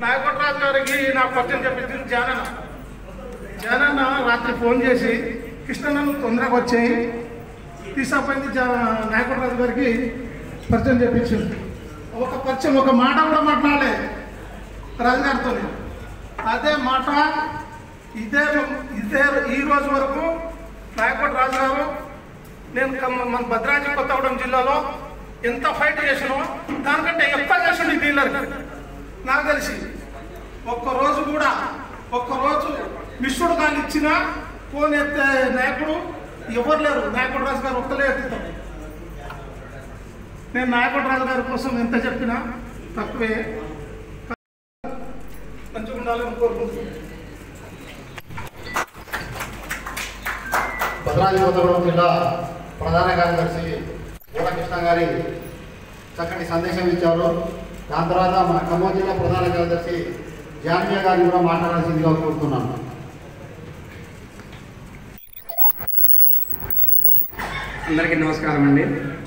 నాయకొట్రాజు గారికి నాకు పరిచయం చెప్పింది జానన్న జానన్న రాత్రి ఫోన్ చేసి కృష్ణన్న తొందరగా వచ్చాయి తీసుకుపోయింది జా నాయకొట్రాజు గారికి పరిచయం చెప్పించింది ఒక పరిచయం ఒక మాట కూడా మాట్లాడలే రాజుగారితో అదే మాట ఇదే ఇదే ఈ రోజు వరకు నాయకోటి రాజు గారు నేను కమ్మ- మన భద్రాద్రి కొత్తగూడెం జిల్లాలో ఎంత ఫైట్ చేసినో దానికంటే ఎక్కువ చేసింది డీలర్కి నాకు తెలిసి ఒక్కరోజు కూడా ఒక్కరోజు మిశ్రుడు కానీ ఇచ్చిన ఫోన్ ఎత్తే నాయకుడు ఎవరు లేరు నాయకుడు రాజు గారు ఒక్కలే ఎత్తుతారు నేను నాయకుడు రాజు గారి కోసం ఎంత చెప్పినా తక్కువే మంచిగా ఉండాలని కోరుకుంటున్నాను భద్రాద్రి కొత్తగూడెం జిల్లా ప్రధాన కార్యదర్శి ఊర కృష్ణ గారి చక్కటి సందేశం ఇచ్చారు దాని తర్వాత మన ఖమ్మం జిల్లా ప్రధాన కార్యదర్శి జాన్వీయ గారిని కూడా మాట్లాడాల్సిందిగా కోరుతున్నాను అందరికీ నమస్కారం అండి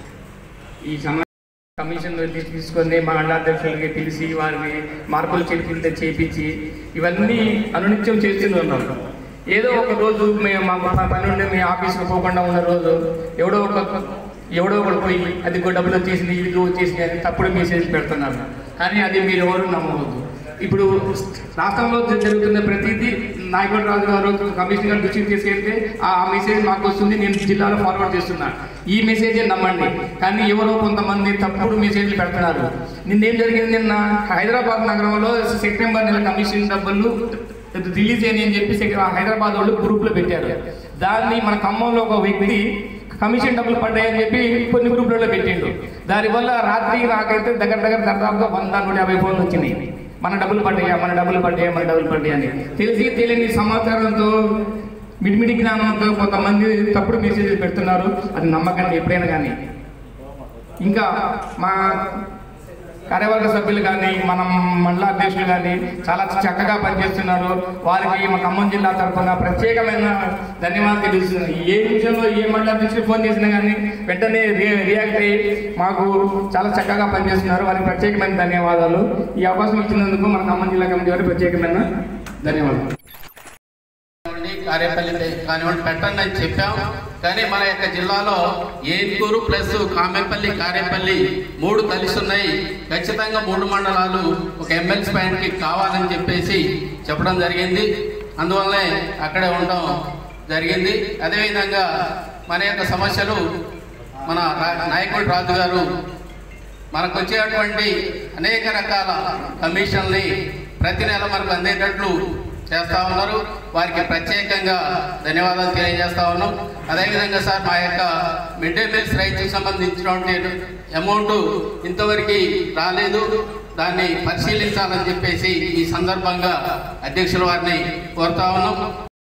ఈ సమ కమిషన్ తీసుకొని మా అధ్యక్షులకి పిలిచి వారిని మార్పులు చేర్పులు చేపించి ఇవన్నీ అనునిత్యం చేస్తూనే ఉన్నాం ఏదో ఒక రోజు మేము మా మా పని నుండి మీ ఆఫీస్కి పోకుండా ఉన్న రోజు ఎవడో ఒక ఎవడో ఒకడు పోయి అది ఇంకో డబ్బులు వచ్చేసింది ఇది వచ్చేసింది అని తప్పుడు మెసేజ్ పెడుతున్నారు కానీ అది మీరు ఎవరు నమ్మవద్దు ఇప్పుడు రాష్ట్రంలో జరుగుతున్న ప్రతిదీ నాయకుడు రాజు గారు కమిషనర్ గారు దృష్టికి తీసుకెళ్తే ఆ మెసేజ్ మాకు వస్తుంది నేను జిల్లాలో ఫార్వర్డ్ చేస్తున్నా ఈ మెసేజ్ నమ్మండి కానీ ఎవరో కొంతమంది తప్పుడు మెసేజ్లు పెడుతున్నారు నిన్నేం జరిగింది నిన్న హైదరాబాద్ నగరంలో సెప్టెంబర్ నెల కమిషన్ డబ్బులు రిలీజ్ అయ్యి అని చెప్పి సెక్- హైదరాబాద్ వాళ్ళు గ్రూప్లో పెట్టారు దాన్ని మన ఖమ్మంలో ఒక వ్యక్తి కమిషన్ డబ్బులు పడ్డాయని చెప్పి కొన్ని గ్రూపులలో పెట్టిండు దానివల్ల రాత్రి నాకైతే దగ్గర దగ్గర దాదాపుగా వంద నూట యాభై ఫోన్లు వచ్చినాయి మన డబ్బులు పడ్డాయా మన డబ్బులు పడ్డాయా మన డబ్బులు పడ్డాయా అని తెలిసి తెలియని సమాచారంతో మిడిమిడి జ్ఞానంతో కొంతమంది తప్పుడు మెసేజ్లు పెడుతున్నారు అది నమ్మకండి ఎప్పుడైనా కానీ ఇంకా మా కార్యవర్గ సభ్యులు కానీ మనం మండల అధ్యక్షులు కానీ చాలా చక్కగా పనిచేస్తున్నారు వారికి మా ఖమ్మం జిల్లా తరఫున ప్రత్యేకమైన ధన్యవాదాలు తెలుస్తున్నాయి ఏ విషయంలో ఏ మండల అధ్యక్షులు ఫోన్ చేసినా కానీ వెంటనే రి- రియాక్ట్ అయ్యి మాకు చాలా చక్కగా పనిచేస్తున్నారు వారికి ప్రత్యేకమైన ధన్యవాదాలు ఈ అవకాశం ఇచ్చినందుకు మన ఖమ్మం జిల్లా కమిటీ వారికి ప్రత్యేకమైన ధన్యవాదాలు కానివ్వండి కారేపల్లి పె- కానివ్వండి పెట్టండి అని చెప్పాం కానీ మన యొక్క జిల్లాలో ఏన్కూరు ప్లస్ కామెపల్లి కారేపల్లి మూడు కలిసి ఉన్నాయి ఖచ్చితంగా మూడు మండలాలు ఒక ఎమ్మెల్సీ పాయింట్కి కావాలని చెప్పేసి చెప్పడం జరిగింది అందువల్లనే అక్కడే ఉండడం జరిగింది అదేవిధంగా మన యొక్క సమస్యలు మన రా- నాయకుడు రాజు గారు మనకు వచ్చేటువంటి అనేక రకాల కమిషన్లు ప్రతి నెల మనకు అందేటట్లు చేస్తా ఉన్నారు వారికి ప్రత్యేకంగా ధన్యవాదాలు తెలియజేస్తా ఉన్నాం అదేవిధంగా సార్ మా యొక్క మిడ్ డే మీల్స్ రైతుకి సంబంధించినటువంటి అమౌంట్ ఇంతవరకు రాలేదు దాన్ని పరిశీలించాలని చెప్పేసి ఈ సందర్భంగా అధ్యక్షుల వారిని కోరుతా ఉన్నాం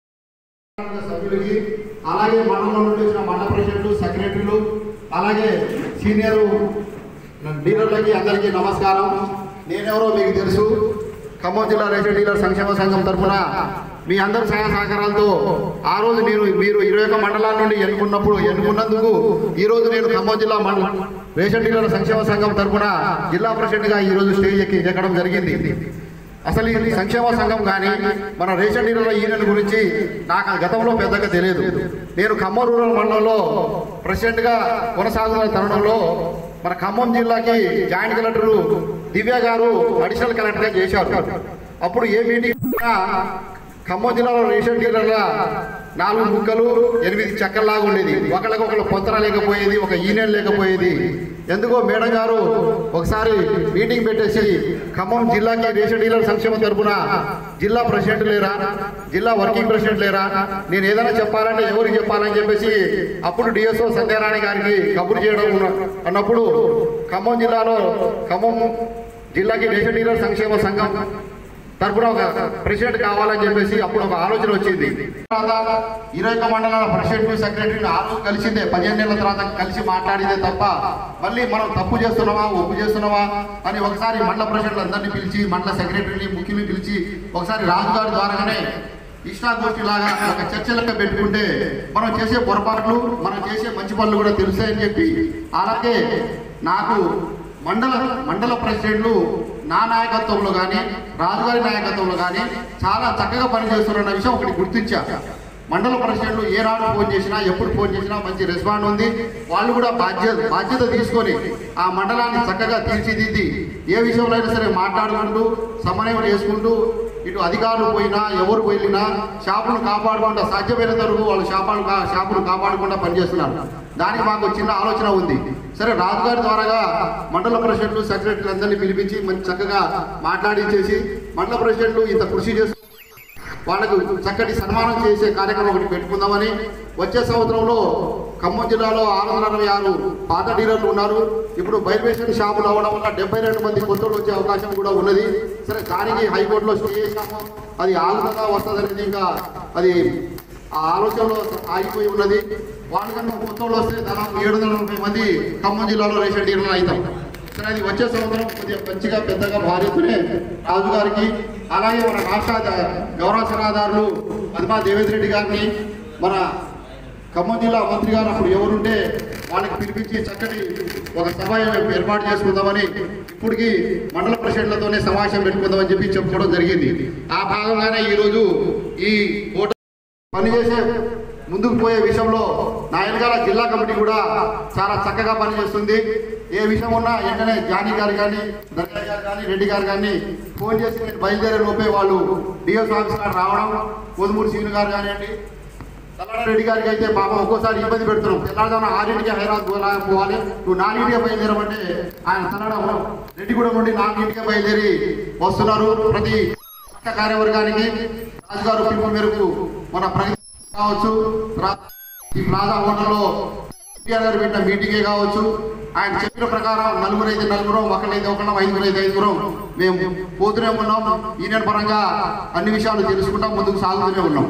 సభ్యులకి అలాగే మండలంలో నుండి వచ్చిన మండల ప్రెసిడెంట్లు సెక్రటరీలు అలాగే సీనియర్ డీలర్లకి అందరికీ నమస్కారం నేనెవరో మీకు తెలుసు ఖమ్మం జిల్లా రేషన్ డీలర్ సంక్షేమ సంఘం తరఫున మీ అందరి సహాయ సహకారాలతో ఆ రోజు నేను మీరు ఇరవై ఒక్క మండలాల నుండి ఎన్నుకున్నప్పుడు ఎన్నుకున్నందుకు ఈ రోజు నేను ఖమ్మం జిల్లా మండల రేషన్ డీలర్ సంక్షేమ సంఘం తరఫున జిల్లా ప్రెసిడెంట్గా ఈ రోజు స్టేజ్ ఎక్కి ఎక్కడం జరిగింది అసలు ఈ సంక్షేమ సంఘం కానీ మన రేషన్ డీలర్ల యూనియన్ గురించి నాకు ఆ గతంలో పెద్దగా తెలియదు నేను ఖమ్మం రూరల్ మండలంలో ప్రెసిడెంట్గా కొనసాగుతున్న తరుణంలో మన ఖమ్మం జిల్లాకి జాయింట్ కలెక్టర్ దివ్య గారు అడిషనల్ కలెక్టర్గా చేశారు అప్పుడు ఏ మీటింగ్ ఉన్నా ఖమ్మం జిల్లాలో రేషన్ డీలర్ల నాలుగు ముక్కలు ఎనిమిది చెక్కల్లాగా ఉండేది ఒకళ్ళకొకళ్ళు పొంతన లేకపోయేది ఒక యూనియన్ లేకపోయేది ఎందుకో మేడం గారు ఒకసారి మీటింగ్ పెట్టేసి ఖమ్మం జిల్లాకి రేషన్ డీలర్ సంక్షేమం తరపున జిల్లా ప్రెసిడెంట్ లేరా జిల్లా వర్కింగ్ ప్రెసిడెంట్ లేరా నేను ఏదైనా చెప్పాలంటే ఎవరికి చెప్పాలని చెప్పేసి అప్పుడు డిఎస్ఓ సత్యనారాయణ గారికి కబురు చేయడం ఉన్న- అన్నప్పుడు ఖమ్మం జిల్లాలో ఖమ్మం జిల్లాకి రేషన్ డీలర్ సంక్షేమ సంఘం తరపున ఒక ప్రెసిడెంట్ కావాలని చెప్పేసి అప్పుడు ఒక ఆలోచన వచ్చింది తర్వాత ఇరవై ఒక్క మండలాల ప్రెసిడెంట్ సెక్రటరీని ఆ రోజు కలిసిందే పదిహేను నెలల తర్వాత కలిసి మాట్లాడితే తప్ప మళ్ళీ మనం తప్పు చేస్తున్నామా ఒప్పు చేస్తున్నామా అని ఒకసారి మండల ప్రెసిడెంట్లు అందరినీ పిలిచి మండల సెక్రటరీని ముఖ్యుని పిలిచి ఒకసారి రాజుగారి ద్వారానే ఇష్టాగోష్ఠి లాగా ఒక చర్చ లెక్క పెట్టుకుంటే మనం చేసే పొరపాట్లు మనం చేసే మంచి పనులు కూడా తెలుస్తాయని చెప్పి అలాగే నాకు మండల మండల ప్రెసిడెంట్లు నా నాయకత్వంలో కానీ రాజుగారి నాయకత్వంలో కానీ చాలా చక్కగా పనిచేస్తున్న విషయం ఒకటి గుర్తించా మండల ప్రెసిడెంట్లు ఏనాడు ఫోన్ చేసినా ఎప్పుడు ఫోన్ చేసినా మంచి రెస్పాండ్ ఉంది వాళ్ళు కూడా బాధ్యత బాధ్యత తీసుకొని ఆ మండలాన్ని చక్కగా తీర్చిదిద్ది ఏ విషయంలో అయినా సరే మాట్లాడుకుంటూ సమన్వయం చేసుకుంటూ ఇటు అధికారులు పోయినా ఎవరు వెళ్ళినా షాపును కాపాడకుండా సాధ్యమైనంత వరకు వాళ్ళు షాపులు కా- షాపును కాపాడకుండా పనిచేస్తున్నారు దానికి మాకు చిన్న ఆలోచన ఉంది సరే రాజుగారి ద్వారాగా మండల ప్రెసిడెంట్లు సెక్రటరీలు అందరినీ పిలిపించి మంచి చక్కగా మాట్లాడించేసి మండల ప్రెసిడెంట్లు ఇంత కృషి చేస్తూ వాళ్ళకు చక్కటి సన్మానం చేసే కార్యక్రమం ఒకటి పెట్టుకుందామని వచ్చే సంవత్సరంలో ఖమ్మం జిల్లాలో ఆరు వందల అరవై ఆరు పాత డీలర్లు ఉన్నారు ఇప్పుడు బైర్వేషన్ షాపులు అవ్వడం వల్ల డెబ్బై రెండు మంది కొత్తలు వచ్చే అవకాశం కూడా ఉన్నది సరే దానికి హైకోర్టులో స్టే చేసాము అది ఆగుతుందా వస్తుంది అనేది ఇంకా అది ఆ ఆలోచనలో ఆగిపోయి ఉన్నది వాళ్ళకన్నా కొత్తలు వస్తే దాదాపు ఏడు వందల నలభై మంది ఖమ్మం జిల్లాలో రేషన్ డీలర్లు అవుతాం సరే అది వచ్చే సంవత్సరం కొద్దిగా మంచిగా పెద్దగా భార్యతోనే రాజు గారికి అలాగే మన రాష్ట్ర గౌరవ సలహాదారులు పద్మా దేవేంద్ర రెడ్డి గారిని మన ఖమ్మం జిల్లా మంత్రి గారు అప్పుడు ఎవరుంటే వాళ్ళకి పిలిపించి చక్కటి ఒక సభ ఏర్పాటు చేసుకుందామని ఇప్పటికి మండల ప్రెసిడెంట్లతోనే సమావేశం పెట్టుకుందామని చెప్పి చెప్పుకోవడం జరిగింది ఆ భాగంగానే ఈరోజు ఈ ఓట పనిచేసే ముందుకు పోయే విషయంలో నా వెనకాల జిల్లా కమిటీ కూడా చాలా చక్కగా పనిచేస్తుంది ఏ విషయం ఉన్నా వెంటనే జానీ గారు కానీ ధనయ్య గారు కానీ రెడ్డి గారు కానీ ఫోన్ చేసి నేను బయలుదేరే లోపే వాళ్ళు డిఎస్ ఆఫీస్ గారు రావడం కోదుమూరు సీను గారు కానివ్వండి తల్లాడ రెడ్డి గారికి అయితే పాపం ఒక్కోసారి ఇబ్బంది పెడుతున్నాం తెల్లారుజామున ఆరింటికి హైదరాబాద్ పోలా- పోవాలి నువ్వు నాలుగింటికి బయలుదేరమంటే ఆయన తల్లాడ రెడ్డి కూడా నుండి నాలుగింటికి బయలుదేరి వస్తున్నారు ప్రతి పక్క కార్యవర్గానికి రాజుగారు పిలుపు మేరకు మన ప్రగతి కావచ్చు రా- ఈ ప్లాజా హోటల్లో ఎన్టీఆర్ గారు పెట్టిన మీటింగే కావచ్చు ఆయన చెప్పిన ప్రకారం నలుగురు అయితే నలుగురు ఒకళ్ళైతే ఒకళ్ళం ఐదుగురు అయితే ఐదుగురు మేము పోతూనే ఉన్నాం యూనియన్ పరంగా అన్ని విషయాలు తెలుసుకుంటాం ముందుకు సాగుతూనే ఉన్నాం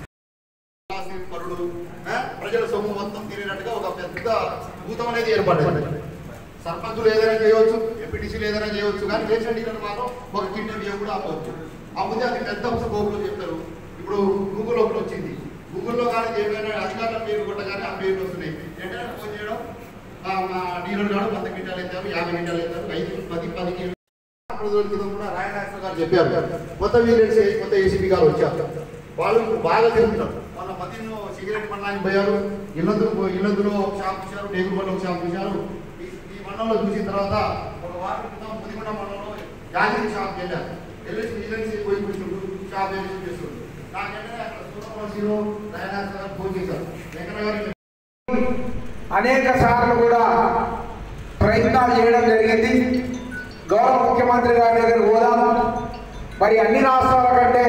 పరుడు, ఆ, ప్రజల సొమ్ము మొత్తం తిరిగినట్టుగా ఒక పెద్ద భూతం అనేది ఏర్పడింది సర్పంచులు ఏదైనా చేయవచ్చు ఎంపీటీసీలు ఏదైనా చేయవచ్చు కానీ రేషన్ డీలర్ మాత్రం ఒక కింద బియ్యం కూడా అమ్మవచ్చు అమ్మితే అది పెద్ద స్కోప్లో చెప్తారు ఇప్పుడు గూగుల్ ఒకటి వచ్చింది గూగుల్లో కానీ ఏమైనా అధికారుల పేరు కొట్టగానే ఆ పేర్లు వస్తున్నాయి వెంటనే ఫోన్ చేయడం ఆ, మా డీలర్ గారు వంద క్వింటాలు ఇద్దాము యాభై క్వింటాలు ఇద్దాము ఐదు పది పది కిలో అప్పుడు రోజుల క్రితం కూడా రాయనాయకులు గారు చెప్పారు కొత్త విజిలెన్స్ కొత్త ఏసీపీ గారు వచ్చారు వాళ్ళు బాగా తిరుగుతున్నారు మొన్న మధ్యలో సిగరెట్ మండలానికి పోయారు ఇల్లందుకు ఇల్లందులో ఒక షాప్ చూశారు టేగుపల్లి ఒక షాప్ చూశారు ఈ ఈ మండలంలో చూసిన తర్వాత ఒక వారం క్రితం ముదిగొండ మండలంలో యాదగిరి షాప్కి వెళ్ళారు వెళ్ళేసి విజిలెన్స్ పోయి కూర్చుంటూ షాప్ ఏం చేస్తుండ్రు నాకంటే అక్కడ సూపర్వైజర్ రాయనాయకులు గారు ఫోన్ చేశారు వెంకన్న గారు అనేక సార్లు కూడా ప్రయత్నాలు చేయడం జరిగింది గౌరవ ముఖ్యమంత్రి గారి దగ్గర పోదాం మరి అన్ని రాష్ట్రాల కంటే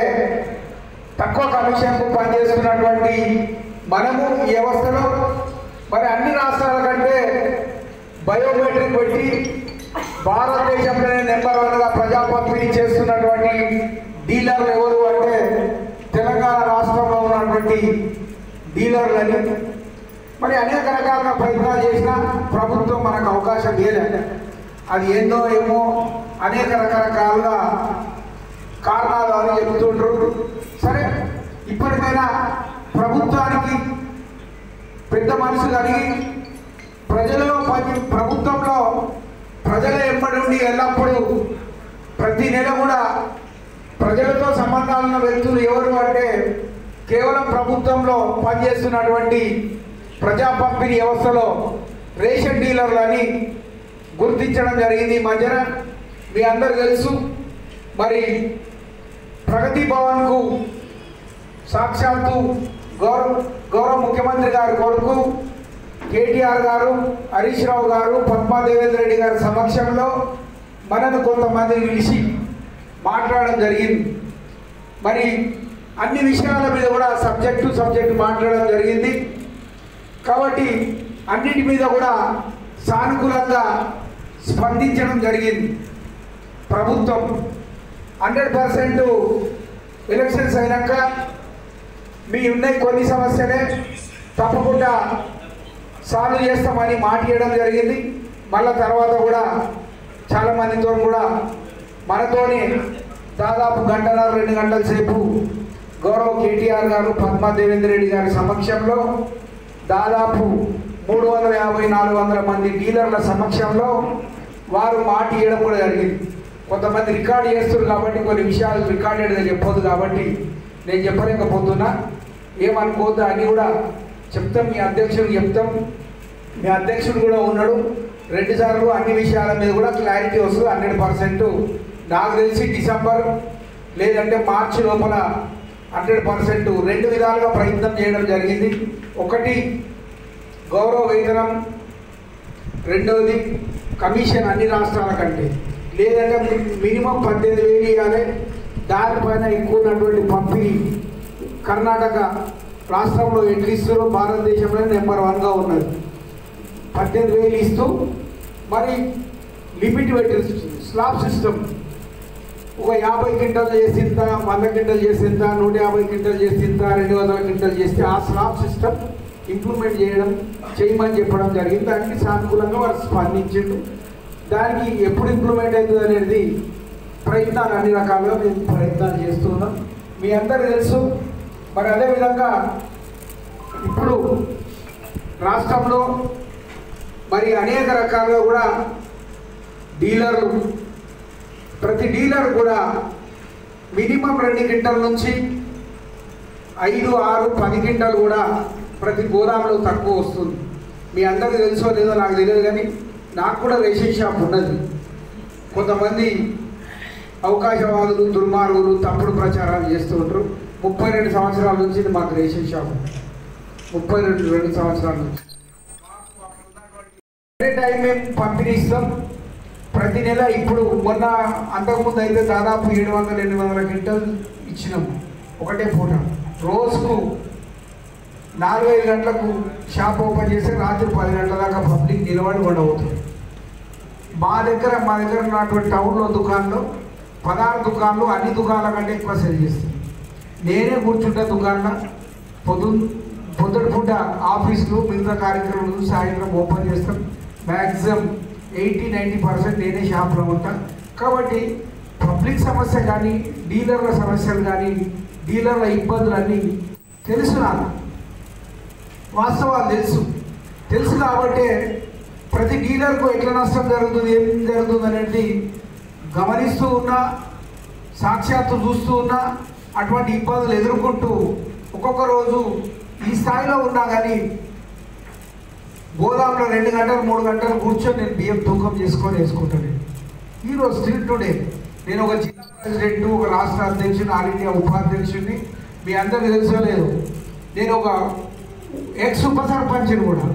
తక్కువ కమిషన్కు పనిచేస్తున్నటువంటి మనము ఈ వ్యవస్థలో మరి అన్ని రాష్ట్రాల కంటే బయోమెట్రిక్ పెట్టి భారతదేశంలోనే నెంబర్ వన్గా ప్రజా పంపిణీ చేస్తున్నటువంటి డీలర్లు ఎవరు అంటే తెలంగాణ రాష్ట్రంలో ఉన్నటువంటి డీలర్లని మరి అనేక రకాలుగా ప్రయత్నాలు చేసినా ప్రభుత్వం మనకు అవకాశం లేదు అది ఏందో ఏమో అనేక రకరకాలుగా కారణాలు అని చెబుతుండ్రు సరే ఇప్పటికైనా ప్రభుత్వానికి పెద్ద మనసు కలిగి ప్రజలలో పని ప్రభుత్వంలో ప్రజల ఎంబడి ఉండి ఎల్లప్పుడూ ప్రతి నెల కూడా ప్రజలతో సంబంధాలు ఉన్న వ్యక్తులు ఎవరు అంటే కేవలం ప్రభుత్వంలో పనిచేస్తున్నటువంటి ప్రజా పంపిణీ వ్యవస్థలో రేషన్ డీలర్లని గుర్తించడం జరిగింది ఈ మధ్యన మీ అందరు తెలుసు మరి ప్రగతి భవన్కు సాక్షాత్తు గౌరవ గౌరవ ముఖ్యమంత్రి గారి కొడుకు కేటీఆర్ గారు హరీష్ రావు గారు పద్మా దేవేంద్ర రెడ్డి గారి సమక్షంలో మనను కొంతమందిని పిలిచి మాట్లాడడం జరిగింది మరి అన్ని విషయాల మీద కూడా సబ్జెక్టు సబ్జెక్టు మాట్లాడడం జరిగింది కాబట్టి అన్నిటి మీద కూడా సానుకూలంగా స్పందించడం జరిగింది ప్రభుత్వం హండ్రెడ్ పర్సెంట్ ఎలక్షన్స్ అయినాక మీ ఉన్నాయి కొన్ని సమస్యలే తప్పకుండా సాల్వ్ చేస్తామని మాట ఇవ్వడం జరిగింది మళ్ళా తర్వాత కూడా చాలా మందితో కూడా మనతోని దాదాపు గంటన్నర రెండు గంటల సేపు గౌరవ కేటీఆర్ గారు పద్మా దేవేంద్ర రెడ్డి గారి సమక్షంలో దాదాపు మూడు వందల యాభై నాలుగు వందల మంది డీలర్ల సమక్షంలో వారు మాట ఇవ్వడం కూడా జరిగింది కొంతమంది రికార్డ్ చేస్తారు కాబట్టి కొన్ని విషయాలు రికార్డెడ్గా చెప్పొద్దు కాబట్టి నేను చెప్పలేకపోతున్నా ఏమనుకోవద్దు అన్నీ కూడా చెప్తాం మీ అధ్యక్షుడు చెప్తాం మీ అధ్యక్షుడు కూడా ఉన్నాడు రెండు సార్లు అన్ని విషయాల మీద కూడా క్లారిటీ వస్తుంది హండ్రెడ్ పర్సెంట్ నాకు తెలిసి డిసెంబర్ లేదంటే మార్చి లోపల హండ్రెడ్ పర్సెంట్ రెండు విధాలుగా ప్రయత్నం చేయడం జరిగింది ఒకటి గౌరవ వేతనం రెండవది కమిషన్ అన్ని రాష్ట్రాల కంటే లేదంటే మి- మినిమం పద్దెనిమిది వేలు ఇవ్వాలి దానిపైన ఎక్కువ ఉన్నటువంటి పంపిణీ కర్ణాటక రాష్ట్రంలో ఎట్లు ఇస్తారో భారతదేశంలో నెంబర్ వన్గా ఉన్నది పద్దెనిమిది వేలు ఇస్తూ మరి లిమిట్ పెట్టి స్లాబ్ సిస్టమ్ ఒక యాభై క్వింటల్ చేసింత వంద క్వింటల్ చేసింత నూట యాభై క్వింటల్ చేసింత రెండు వందల క్వింటల్ చేస్తే ఆ స్లాబ్ సిస్టమ్ ఇంప్లిమెంట్ చేయడం చేయమని చెప్పడం జరిగింది దానికి సానుకూలంగా వారు స్పందించిండు దానికి ఎప్పుడు ఇంప్లిమెంట్ అవుతుంది అనేది ప్రయత్నాలు అన్ని రకాలుగా మేము ప్రయత్నాలు చేస్తున్నాం మీ అందరూ తెలుసు మరి అదేవిధంగా ఇప్పుడు రాష్ట్రంలో మరి అనేక రకాలుగా కూడా డీలర్లు ప్రతి డీలర్ కూడా మినిమం రెండు క్వింటల్ నుంచి ఐదు ఆరు పది క్వింటల్ కూడా ప్రతి గోదాంలో తక్కువ వస్తుంది మీ అందరికీ తెలుసో లేదో నాకు తెలియదు కానీ నాకు కూడా రేషన్ షాప్ ఉన్నది కొంతమంది అవకాశవాదులు దుర్మార్గులు తప్పుడు ప్రచారాలు చేస్తూ ఉంటారు ముప్పై రెండు సంవత్సరాల నుంచి ఇది మాకు రేషన్ షాప్ ఉంది. ముప్పై రెండు రెండు సంవత్సరాల నుంచి అదే టైం మేము పంపిణీ ఇస్తాం ప్రతి నెల ఇప్పుడు మొన్న అంతకుముందు అయితే దాదాపు ఏడు వందల ఎనిమిది వందల క్వింటల్ ఇచ్చినాం ఒకటే పూట రోజుకు నాలుగైదు గంటలకు షాప్ ఓపెన్ చేస్తే రాత్రి పది గంటల దాకా పబ్లిక్ నిలబడి ఉండబోతుంది మా దగ్గర మా దగ్గర ఉన్నటువంటి టౌన్లో దుకాణంలో పదహారు దుకాణాలు అన్ని దుకాణాల కంటే ఎక్కువ సేల్ చేస్తాం నేనే కూర్చుంటా దుకాణంలో పొద్దున్న పొద్దున పూట ఆఫీసులు మిగతా కార్యక్రమాలు సాయంత్రం ఓపెన్ చేస్తాం మ్యాక్సిమం ఎయిటీ నైంటీ పర్సెంట్ నేనే షాప్లో ఉంటాను కాబట్టి పబ్లిక్ సమస్య కానీ డీలర్ల సమస్యలు కానీ డీలర్ల ఇబ్బందులు అన్నీ తెలుసు నాకు వాస్తవాలు తెలుసు తెలుసు కాబట్టి ప్రతి డీలర్కు ఎట్లా నష్టం జరుగుతుంది ఏం జరుగుతుంది అనేది గమనిస్తూ ఉన్నా సాక్షాత్తు చూస్తూ ఉన్నా అటువంటి ఇబ్బందులు ఎదుర్కొంటూ ఒక్కొక్క రోజు ఈ స్థాయిలో ఉన్నా కానీ గోదాంలో రెండు గంటలు మూడు గంటలు కూర్చొని నేను బియ్యం తూకం చేసుకొని వేసుకుంటాను ఈరోజు స్టిల్ టుడే నేను ఒక జిల్లా ప్రెసిడెంట్ ఒక రాష్ట్ర అధ్యక్షుని ఆల్ ఇండియా ఉపాధ్యక్షుడిని మీ అందరికీ తెలుసో లేదు నేను ఒక ఎక్స్ ఉప సర్పంచ్ని కూడా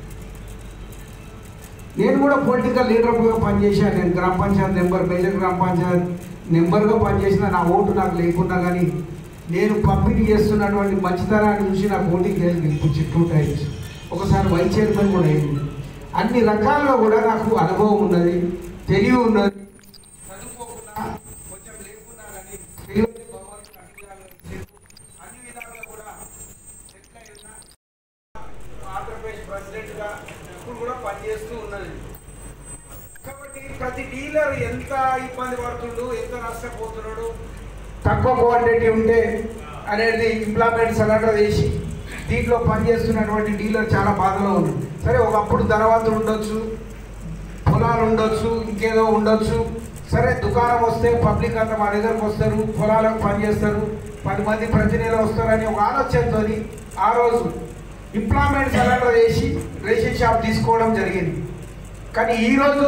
నేను కూడా పొలిటికల్ లీడర్గా పనిచేశాను నేను గ్రామ పంచాయత్ నెంబర్ మేజర్ గ్రామ పంచాయత్ నెంబర్గా పనిచేసిన నా ఓటు నాకు లేకున్నా కానీ నేను పంపిణీ చేస్తున్నటువంటి మంచితనాన్ని చూసి నాకు ఓటింగ్ చేసి గెలిపించి టూ టైమ్స్ ఒకసారి వైస్ చైర్మన్ కూడా అయింది అన్ని రకాలుగా కూడా నాకు అనుభవం ఉన్నది తెలివి ఉన్నది చదువుకోకుండా కొంచెం లేకున్నా కానీ తెలివి భగవంతుడు అన్ని విధాలుగా ఇచ్చిండు. అన్ని విధాలుగా కూడా సెటిల్ అయి ఉన్నా. ఆంధ్రప్రదేశ్ ప్రెసిడెంట్గా ఇప్పుడు కూడా పనిచేస్తూ ఉన్నది కాబట్టి ప్రతి డీలర్ ఎంత ఇబ్బంది పడుతుండు ఎంత నష్టపోతున్నాడు తక్కువ క్వాంటిటీ ఉంటే అనేది ఇంప్లాయ్మెంట్ సరెండర్ చేసి దీంట్లో పనిచేస్తున్నటువంటి డీలర్ చాలా బాధలో ఉంది సరే ఒకప్పుడు ధనవంతుడు ఉండొచ్చు పొలాలు ఉండొచ్చు ఇంకేదో ఉండొచ్చు సరే దుకాణం వస్తే పబ్లిక్ అంతా మా దగ్గరకు వస్తారు పొలాలకు పనిచేస్తారు పది మంది ప్రతి నెల వస్తారని ఒక ఆలోచనతో ఆ రోజు ఇంప్లాయ్మెంట్ సరెండర్ చేసి రేషన్ షాప్ తీసుకోవడం జరిగింది కానీ ఈరోజు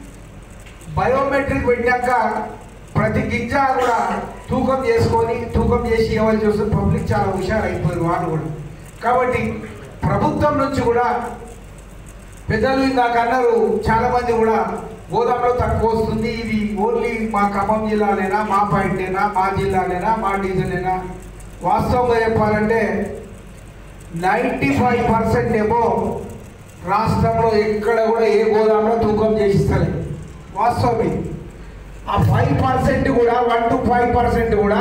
బయోమెట్రిక్ పెట్టాక ప్రతి గింజ కూడా తూకం చేసుకొని తూకం చేసి ఇవ్వాల్సి వస్తే పబ్లిక్ చాలా హుషారు అయిపోయారు వాళ్ళు కూడా కాబట్టి ప్రభుత్వం నుంచి కూడా పెద్దలు ఇందాక అన్నారు చాలా మంది కూడా గోదాంలో తక్కువ వస్తుంది ఇది ఓన్లీ మా ఖమ్మం జిల్లానేనా మా పాయింటేనా మా జిల్లానేనా మా డివిజనేనా వాస్తవంగా చెప్పాలంటే నైంటీ ఫైవ్ పర్సెంట్ ఏమో రాష్ట్రంలో ఎక్కడ కూడా ఏ గోదాంలో తూకం చేసిస్తారు వాస్తవం ఇది. ఆ ఫైవ్ పర్సెంట్ కూడా వన్ టు ఫైవ్ పర్సెంట్ కూడా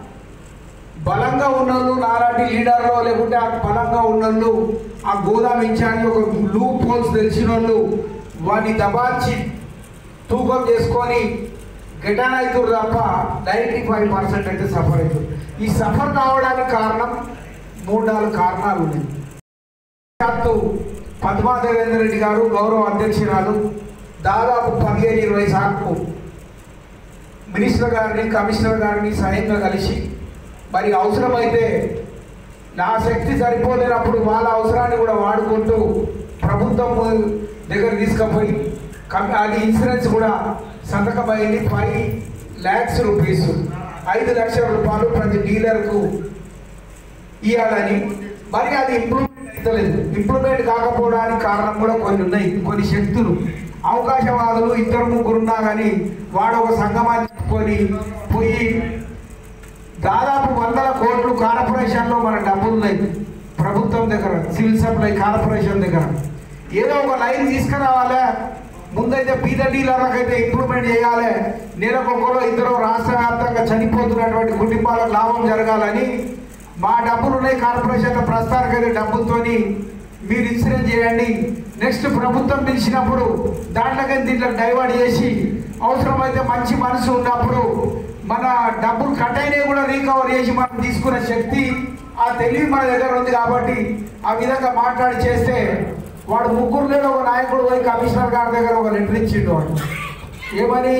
బలంగా ఉన్నోళ్ళు నాలాంటి లీడర్లో లేకుంటే ఆ బలంగా ఉన్నోళ్ళు ఆ గోదాం ఇన్ఛార్జ్ ఒక లూప్ హోల్స్ తెలిసిన వాళ్ళు వాడిని దబాచి తూకం చేసుకొని గెటాన్ అవుతారు తప్ప నైంటీ ఫైవ్ పర్సెంట్ అయితే సఫర్ అవుతుంది ఈ సఫర్ కావడానికి కారణం మూడు నాలుగు కారణాలు ఉన్నాయి సాక్షాత్తు పద్మా దేవేంద్ర రెడ్డి గారు గౌరవ అధ్యక్షురాలు దాదాపు పదిహేను ఇరవై సార్లు మినిస్టర్ గారిని కమిషనర్ గారిని స్వయంగా కలిసి మరి అవసరమైతే నా శక్తి సరిపోలేనప్పుడు వాళ్ళ అవసరాన్ని కూడా వాడుకుంటూ ప్రభుత్వం దగ్గర తీసుకుపోయి కం- అది ఇన్సూరెన్స్ కూడా సంతకం అయింది ఫైవ్ ల్యాక్స్ రూపీస్ ఐదు లక్షల రూపాయలు ప్రతి డీలర్కు ఇవ్వాలని మరి అది ఇంప్రూవ్మెంట్ అవుతలేదు ఇంప్రూవ్మెంట్ కాకపోవడానికి కారణం కూడా కొన్ని ఉన్నాయి కొన్ని శక్తులు అవకాశవాదులు ఇద్దరు ముగ్గురు ఉన్నా కానీ వాడు ఒక సంఘమాన్ని చెప్పుకొని పోయి దాదాపు వందల కోట్లు కార్పొరేషన్లో మన డబ్బులు ఉన్నాయి ప్రభుత్వం దగ్గర సివిల్ సప్లై కార్పొరేషన్ దగ్గర ఏదో ఒక లైన్ తీసుకురావాలి ముందైతే బీద డీలర్లకు అయితే ఇంప్రూవ్మెంట్ చేయాలి నెలకొకరు ఇద్దరు రాష్ట్ర వ్యాప్తంగా చనిపోతున్నటువంటి కుటుంబాలకు లాభం జరగాలని మా డబ్బులు ఉన్నాయి కార్పొరేషన్ల ప్రస్తుతానికైతే డబ్బులతోని మీరు ఇన్సూరెన్స్ చేయండి నెక్స్ట్ ప్రభుత్వం పిలిచినప్పుడు దాంట్లోకి దీంట్లో డైవర్ట్ చేసి అవసరమైతే మంచి మనసు ఉన్నప్పుడు మన డబ్బులు కట్ అయినవి కూడా రీకవర్ చేసి మనం తీసుకునే శక్తి ఆ తెలివి మన దగ్గర ఉంది కాబట్టి ఆ విధంగా మాట్లాడి చేస్తే వాడు ముగ్గురు లేదా ఒక నాయకుడు పోయి కమిషనర్ గారి దగ్గర ఒక లెటర్ ఇచ్చిండు వాడు ఏమని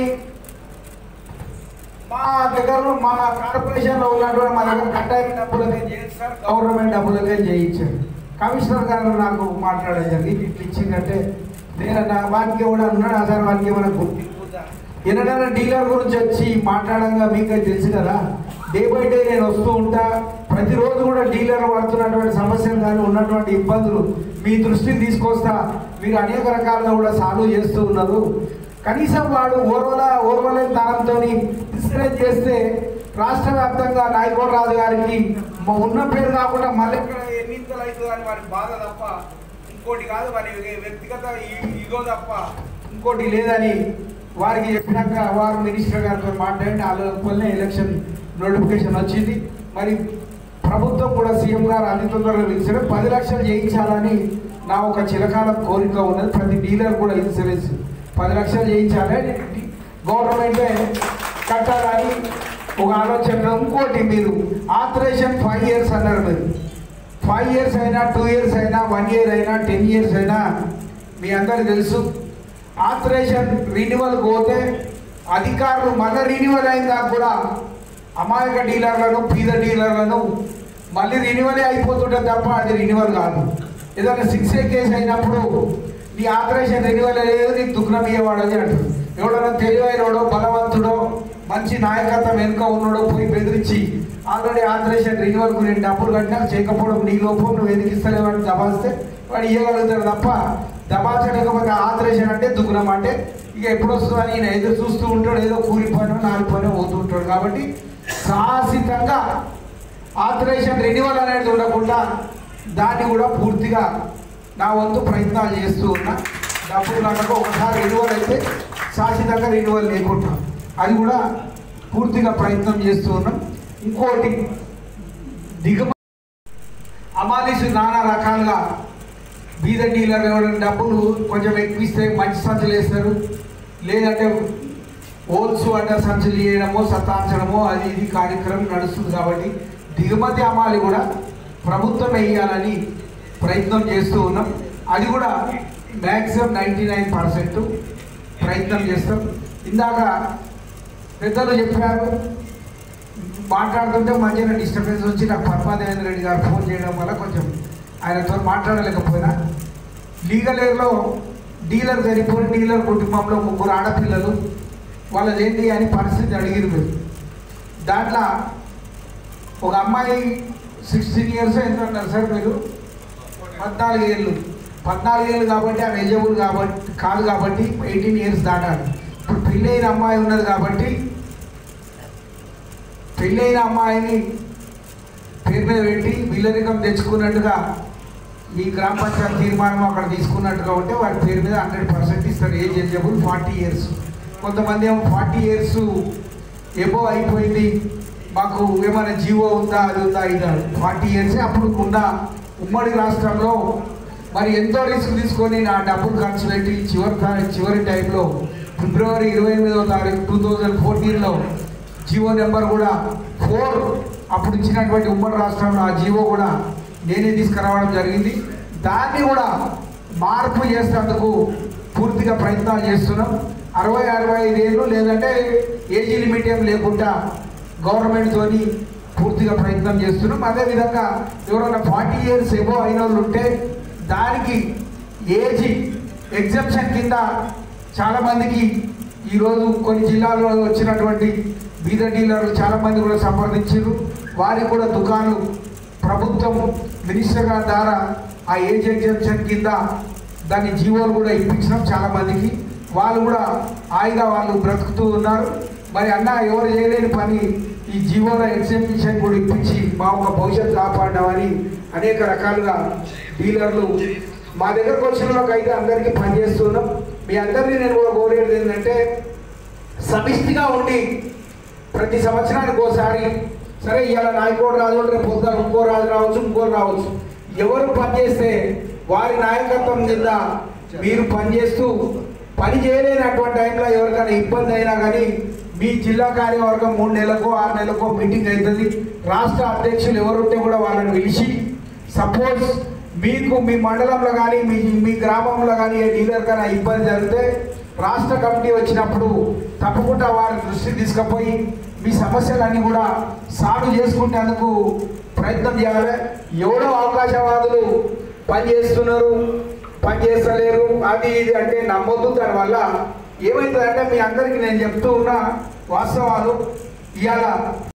మా దగ్గర మా కార్పొరేషన్లో ఉన్నటువంటి మా దగ్గర కట్ అయిన డబ్బులకే చేయించారు గవర్నమెంట్ డబ్బులకే చేయించారు కమిషనర్ గారు నాకు మాట్లాడేది జరిగింది ఇట్లా ఇచ్చిందంటే నేను నా వానికి కూడా ఉన్నాడు అసలు వానికి ఏమైనా గుర్తింపు ఎన్నడైనా డీలర్ గురించి వచ్చి మాట్లాడంగా మీకే తెలుసు కదా డే బై డే నేను వస్తూ ఉంటా ప్రతిరోజు కూడా డీలర్ పడుతున్నటువంటి సమస్యలు కానీ ఉన్నటువంటి ఇబ్బందులు మీ దృష్టికి తీసుకొస్తా మీరు అనేక రకాలుగా కూడా సాల్వ్ చేస్తూ ఉన్నారు కనీసం వాడు ఓర్వల ఓర్వలేని తనంతో ఇన్సూరెన్స్ చేస్తే రాష్ట్ర వ్యాప్తంగా నాయకోడు రాజు గారికి మా ఉన్న పేరు కాకుండా మళ్ళీ ఇక్కడ ఎన్నింతలు అవుతుంది అని వారి బాధ తప్ప ఇంకోటి కాదు వారి వ్యక్తిగత ఈ- ఈగో తప్ప ఇంకోటి లేదని వారికి చెప్పినాక వారు మినిస్టర్ గారితో మాట్లాడి ఆ లోపలనే ఎలక్షన్ నోటిఫికేషన్ వచ్చింది మరి ప్రభుత్వం కూడా సీఎం గారు అతి తొందరగా పిలిచారు పది లక్షలు చేయించాలని నా ఒక చిరకాల కోరిక ఉన్నది ప్రతి డీలర్ కూడా ఇన్సూరెన్స్ పది లక్షలు చేయించాలి గవర్నమెంటే కట్టాలని ఒక ఆలోచన ఇంకోటి మీరు ఆథరైజేషన్ ఫైవ్ ఇయర్స్ అన్నారు మీరు ఫైవ్ ఇయర్స్ అయినా టూ ఇయర్స్ అయినా వన్ ఇయర్ అయినా టెన్ ఇయర్స్ అయినా మీ అందరికి తెలుసు ఆథరైజేషన్ రెన్యువల్ పోతే అధికారులు మళ్ళీ రెన్యువల్ అయినా కూడా అమాయక డీలర్లను పీద డీలర్లను మళ్ళీ రెన్యువలే అయిపోతుంటే తప్ప అది రెన్యువల్ కాదు ఏదైనా సిక్స్ ఏ కేసు అయినప్పుడు నీ ఆపరేషన్ రెన్యువల్ లేదు నీకు దుఃఖం ఇవ్వవాడు అని అంటారు ఎవడన్నా తెలివైనడో బలవంతుడో మంచి నాయకత్వం వెనుక ఉన్నాడో పోయి బెదిరించి ఆల్రెడీ ఆపరేషన్ రెన్యువల్కు నేను డబ్బులు కట్టినా చేయకపోవడం నీ లోపం నువ్వు ఎందుకు ఇస్తలేవని దబాస్తే వాడు ఇవ్వగలుగుతాడు తప్ప దబాచలేకపోతే ఆపరేషన్ అంటే దుఃఖం అంటే ఇక ఎప్పుడు వస్తుందని ఈయన ఎదురు చూస్తూ ఉంటాడు ఏదో కూలిపోయినా నాలుగు పోతూ ఉంటాడు కాబట్టి సాహసికంగా ఆథరైజేషన్ రెన్యువల్ అనేది ఉండకుండా దాన్ని కూడా పూర్తిగా నా వంతు ప్రయత్నాలు చేస్తూ ఉన్నా డబ్బులు కనుక ఒకసారి రెన్యువల్ అయితే శాశ్వతంగా రెన్యువల్ లేకుండా అది కూడా పూర్తిగా ప్రయత్నం చేస్తూ ఉన్నాం ఇంకోటి దిగుమ అమాలీసు నానా రకాలుగా బీద డీలర్ ఎవరైనా డబ్బులు కొంచెం ఎక్కువ ఇస్తే మంచి సంచులు వేస్తారు లేదంటే హోల్స్ అంటే సంచులు చేయడమో సతాంచడమో అది ఇది కార్యక్రమం నడుస్తుంది కాబట్టి దిగుమతి అమ్మాలి కూడా ప్రభుత్వం వేయాలని ప్రయత్నం చేస్తూ ఉన్నాం అది కూడా మ్యాక్సిమం నైంటీ నైన్ పర్సెంట్ ప్రయత్నం చేస్తాం ఇందాక పెద్దలు చెప్పారు మాట్లాడుతుంటే మధ్యన డిస్టర్బెన్స్ వచ్చి నాకు పద్మాదేవేంద్ర రెడ్డి గారు ఫోన్ చేయడం వల్ల కొంచెం ఆయనతో మాట్లాడలేకపోయినా లీగల్ ఎయిర్లో డీలర్ చనిపోయిన డీలర్ కుటుంబంలో ముగ్గురు ఆడపిల్లలు వాళ్ళది ఏంటి అని పరిస్థితి అడిగిరు మీరు దాంట్లో ఒక అమ్మాయి సిక్స్టీన్ ఇయర్స్ ఎంత అన్నారు సార్ మీరు పద్నాలుగు ఏళ్ళు పద్నాలుగు ఏళ్ళు కాబట్టి ఆమె ఎలిజిబుల్ కాబట్టి కాదు కాబట్టి ఎయిటీన్ ఇయర్స్ దాటాలి ఇప్పుడు పెళ్ళైన అమ్మాయి ఉన్నది కాబట్టి పెళ్ళైన అమ్మాయిని పేరు మీద పెట్టి విల్లరికం తెచ్చుకున్నట్టుగా ఈ గ్రామ పంచాయతీ తీర్మానం అక్కడ తీసుకున్నట్టుగా ఉంటే వారి పేరు మీద హండ్రెడ్ పర్సెంట్ ఇస్తారు ఏజ్ ఎలిజిబుల్ ఫార్టీ ఇయర్స్ కొంతమంది ఏమో ఫార్టీ ఇయర్స్ ఎబో అయిపోయింది మాకు ఏమైనా జీవో ఉందా అది ఉందా ఇది ఫార్టీ ఇయర్స్ అప్పుడు ఉన్న ఉమ్మడి రాష్ట్రంలో మరి ఎంతో రిస్క్ తీసుకొని నా డబ్బులు ఖర్చు పెట్టి చివరి తా- చివరి టైంలో ఫిబ్రవరి ఇరవై ఎనిమిదవ తారీఖు టూ థౌజండ్ ఫోర్టీన్లో జియో నెంబర్ కూడా ఫోర్ అప్పుడు ఇచ్చినటువంటి ఉమ్మడి రాష్ట్రంలో ఆ జియో కూడా నేనే తీసుకురావడం జరిగింది దాన్ని కూడా మార్పు చేసేందుకు పూర్తిగా ప్రయత్నాలు చేస్తున్నాం అరవై అరవై ఐదు ఏళ్ళు లేదంటే ఏజీ లిమిట్ ఏం లేకుండా గవర్నమెంట్తోని పూర్తిగా ప్రయత్నం చేస్తున్నాం అదేవిధంగా ఎవరైనా ఫార్టీ ఇయర్స్ ఎబో అయిన వాళ్ళు ఉంటే దానికి ఏజీ ఎగ్జామ్షన్ కింద చాలామందికి ఈరోజు కొన్ని జిల్లాల్లో వచ్చినటువంటి బీద డీలర్లు చాలామంది కూడా సంప్రదించారు వారికి కూడా దుకాణాలు ప్రభుత్వం మినిస్టర్ గారి ద్వారా ఆ ఏజ్ ఎగ్జామ్షన్ కింద దాని జీవోలు కూడా ఇప్పించినాం చాలా మందికి వాళ్ళు కూడా హాయిగా వాళ్ళు బ్రతుకుతూ ఉన్నారు మరి అన్న ఎవరు చేయలేని పని ఈ జీవోల ఎగ్జామినేషన్ కూడా ఇప్పించి మా ఒక భవిష్యత్తు కాపాడమని అనేక రకాలుగా డీలర్లు మా దగ్గరకు వచ్చిన వాళ్ళకి అయితే అందరికీ పనిచేస్తున్నాం మీ అందరినీ నేను కూడా కోరేది ఏంటంటే సమిష్టిగా ఉండి ప్రతి సంవత్సరానికి ఒకసారి సరే ఇవాళ నాయకుడు రాజు రేపు పొద్దున ఇంకో రాజు రావచ్చు ఇంకోరు రావచ్చు ఎవరు పనిచేస్తే వారి నాయకత్వం కింద మీరు పనిచేస్తూ పని చేయలేనటువంటి టైంలో ఎవరికైనా ఇబ్బంది అయినా కానీ మీ జిల్లా కార్యవర్గం మూడు నెలలకో ఆరు నెలలకో మీటింగ్ అవుతుంది రాష్ట్ర అధ్యక్షులు ఎవరుంటే కూడా వాళ్ళని పిలిచి సపోజ్ మీకు మీ మండలంలో కానీ మీ మీ గ్రామంలో కానీ ఏ డీలర్ కానీ ఇబ్బంది జరిగితే రాష్ట్ర కమిటీ వచ్చినప్పుడు తప్పకుండా వారి దృష్టికి తీసుకుపోయి మీ సమస్యలన్నీ కూడా సాల్వ్ చేసుకునేందుకు ప్రయత్నం చేయాలి ఎవడో అవకాశవాదులు పని చేస్తున్నారు పని చేస్తలేరు అది ఇది అంటే నమ్మొద్దు దానివల్ల ఏమవుతుందంటే మీ అందరికీ నేను చెప్తూ ఉన్న వాస్తవాలు ఇవాళ